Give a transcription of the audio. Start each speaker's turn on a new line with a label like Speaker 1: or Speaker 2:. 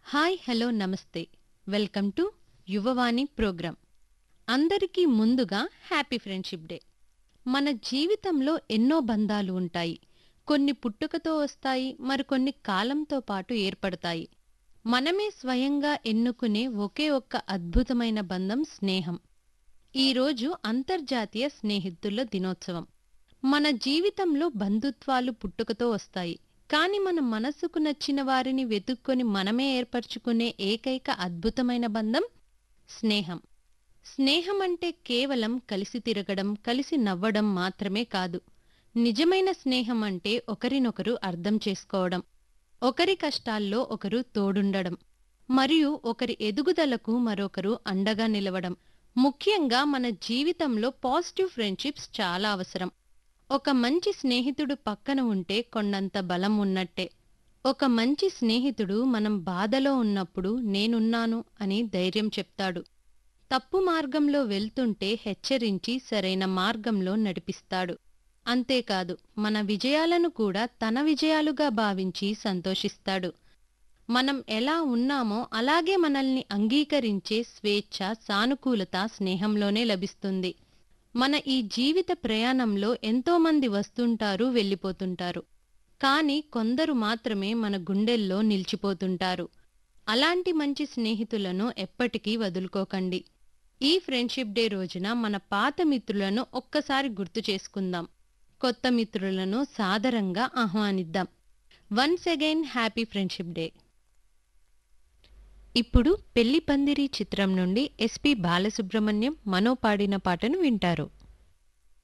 Speaker 1: hi hello నమస్తే welcome to Yuvavani program అందరికీ ముందుగా హ్యాపీ ఫ్రెండ్షిప్ డే మన జీవితంలో ఎన్నో బంధాలు ఉంటాయి కొన్ని పుట్టుకతో వస్తాయి మరికొన్ని కాలంతో పాటు ఏర్పడతాయి మనమే స్వయంగా ఎన్నుకునే ఒకే ఒక్క అద్భుతమైన బంధం స్నేహం ఈరోజు అంతర్జాతీయ స్నేహితుల దినోత్సవం మన జీవితంలో బంధుత్వాలు పుట్టుకతో వస్తాయి కానీ మన మనసుకు నచ్చిన వారిని వెతుక్కొని మనమే ఏర్పరచుకునే ఏకైక అద్భుతమైన బంధం స్నేహం స్నేహం అంటే కేవలం కలిసి తిరగడం కలిసి నవ్వడం మాత్రమే కాదు నిజమైన స్నేహం అంటే ఒకరినొకరు అర్థం చేసుకోవడం ఒకరి కష్టాల్లో ఒకరు తోడుండడం మరియు ఒకరి ఎదుగుదలకు మరొకరు అండగా నిలవడం ముఖ్యంగా మన జీవితంలో పాజిటివ్ ఫ్రెండ్షిప్స్ చాలా అవసరం ఒక మంచి స్నేహితుడు పక్కన ఉంటే కొండంత బలం ఉన్నట్టే ఒక మంచి స్నేహితుడు మనం బాధలో ఉన్నప్పుడు నేనున్నాను అని ధైర్యం చెప్తాడు తప్పు మార్గంలో వెళ్తుంటే హెచ్చరించి సరైన మార్గంలో నడిపిస్తాడు అంతేకాదు మన విజయాలను కూడా తన విజయాలుగా భావించి సంతోషిస్తాడు మనం ఎలా ఉన్నామో అలాగే మనల్ని అంగీకరించే స్వేచ్ఛ సానుకూలత స్నేహంలోనే లభిస్తుంది మన ఈ జీవిత ప్రయాణంలో ఎంతోమంది వస్తుంటారు వెళ్ళిపోతుంటారు కానీ కొందరు మాత్రమే మన గుండెల్లో నిలిచిపోతుంటారు అలాంటి మంచి స్నేహితులను ఎప్పటికీ వదులుకోకండి ఈ ఫ్రెండ్షిప్ డే రోజున మన పాత మిత్రులను ఒక్కసారి గుర్తు చేసుకుందాం కొత్త మిత్రులను సాదరంగా ఆహ్వానిద్దాం once again happy friendship day ఇప్పుడు పెళ్లి పందిరి చిత్రం నుండి ఎస్పి బాలసుబ్రహ్మణ్యం మనో పాడిన పాటను వింటారు